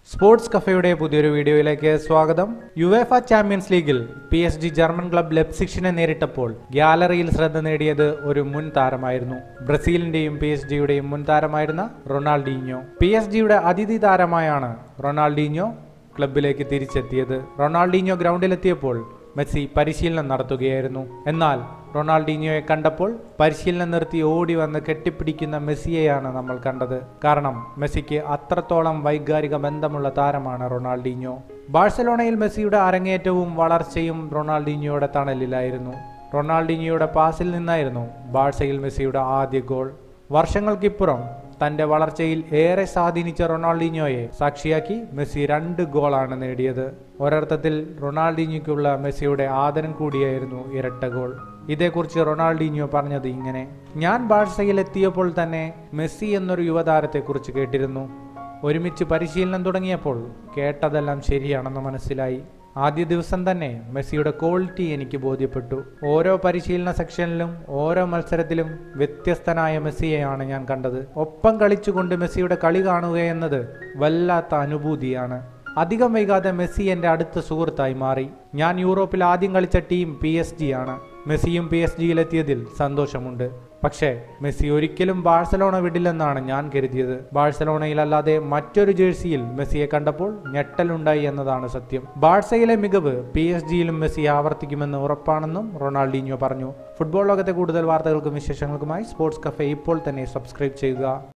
sports കഫയുടെ പുതിയൊരു വീഡിയോയിലേക്ക് സ്വാഗതം യുവേഫ ചാമ്പ്യൻസ് ലീഗിൽ P S G German club ലെപ്സിക്ഷിനെ നേരിട്ടപ്പോൾ ഗ്യാലറിയിൽ ശ്രദ്ധ നേടിയത് ഒരു മുൻ താരമായിരുന്നു ബ്രസീലിന്റെയും പി എസ് ജിയുടെയും മുൻ താരമായിരുന്ന റൊണാൾഡീഞ്ഞോ പി എസ് ജിയുടെ അതിഥി താരമായാണ് റൊണാൾഡീഞ്ഞോ ക്ലബിലേക്ക് തിരിച്ചെത്തിയത് റൊണാൾഡീഞ്ഞോ ഗ്രൗണ്ടിലെത്തിയപ്പോൾ മെസ്സി പരിശീലനം നടത്തുകയായിരുന്നു എന്നാൽ റൊണാൾഡീഞ്ഞോയെ കണ്ടപ്പോൾ പരിശീലനം നിർത്തി ഓടി വന്ന് കെട്ടിപ്പിടിക്കുന്ന മെസ്സിയെയാണ് നമ്മൾ കണ്ടത് കാരണം മെസ്സിക്ക് അത്രത്തോളം വൈകാരിക ബന്ധമുള്ള താരമാണ് റൊണാൾഡീഞ്ഞോ ബാഴ്സലോണയിൽ മെസ്സിയുടെ അരങ്ങേറ്റവും വളർച്ചയും റൊണാൾഡീഞ്ഞോയുടെ തണലിലായിരുന്നു റൊണാൾഡീഞ്ഞോയുടെ പാസിൽ നിന്നായിരുന്നു ബാഴ്സയിൽ മെസ്സിയുടെ ആദ്യ ഗോൾ വർഷങ്ങൾക്കിപ്പുറം തന്റെ വളർച്ചയിൽ ഏറെ സ്വാധീനിച്ച റൊണാൾഡീഞ്ഞോയെ സാക്ഷിയാക്കി മെസ്സി രണ്ട് ഗോളാണ് നേടിയത് ഒരർത്ഥത്തിൽ റൊണാൾഡീഞ്ഞോയ്ക്കുള്ള മെസ്സിയുടെ ആദരം കൂടിയായിരുന്നു ഇരട്ട ഗോൾ ഇതേക്കുറിച്ച് റൊണാൾഡീഞ്ഞോ പറഞ്ഞത് ഇങ്ങനെ ഞാൻ ബാഴ്സയിൽ എത്തിയപ്പോൾ തന്നെ മെസ്സി എന്നൊരു യുവതാരത്തെക്കുറിച്ച് കേട്ടിരുന്നു ഒരുമിച്ച് പരിശീലനം തുടങ്ങിയപ്പോൾ കേട്ടതെല്ലാം ശരിയാണെന്ന് മനസ്സിലായി ആദ്യ ദിവസം തന്നെ മെസ്സിയുടെ ക്വാളിറ്റി എനിക്ക് ബോധ്യപ്പെട്ടു ഓരോ പരിശീലന സെക്ഷനിലും ഓരോ മത്സരത്തിലും വ്യത്യസ്തനായ മെസ്സിയെയാണ് ഞാൻ കണ്ടത് ഒപ്പം കളിച്ചുകൊണ്ട് മെസ്സിയുടെ കളി കാണുക എന്നത് വല്ലാത്ത അനുഭൂതിയാണ് അധികം വൈകാതെ മെസ്സി എൻ്റെ അടുത്ത സുഹൃത്തായി മാറി ഞാൻ യൂറോപ്പിൽ ആദ്യം കളിച്ച ടീം പി എസ് ജി ആണ് മെസ്സിയും പി എസ് ജിയിലെത്തിയതിൽ സന്തോഷമുണ്ട് പക്ഷേ മെസ്സി ഒരിക്കലും ബാഴ്സലോണ വിടില്ലെന്നാണ് ഞാൻ കരുതിയത് ബാഴ്സലോണയിലല്ലാതെ മറ്റൊരു ജേഴ്സിയിൽ മെസ്സിയെ കണ്ടപ്പോൾ ഞെട്ടലുണ്ടായി എന്നതാണ് സത്യം ബാഴ്സയിലെ മികവ് പി എസ് ജിയിലും മെസ്സി ആവർത്തിക്കുമെന്ന് ഉറപ്പാണെന്നും റൊണാൾഡീഞ്ഞോ പറഞ്ഞു ഫുട്ബോൾ ലോകത്തെ കൂടുതൽ വാർത്തകൾക്കും വിശേഷങ്ങൾക്കുമായി സ്പോർട്സ് കഫേ ഇപ്പോൾ തന്നെ സബ്സ്ക്രൈബ് ചെയ്യുക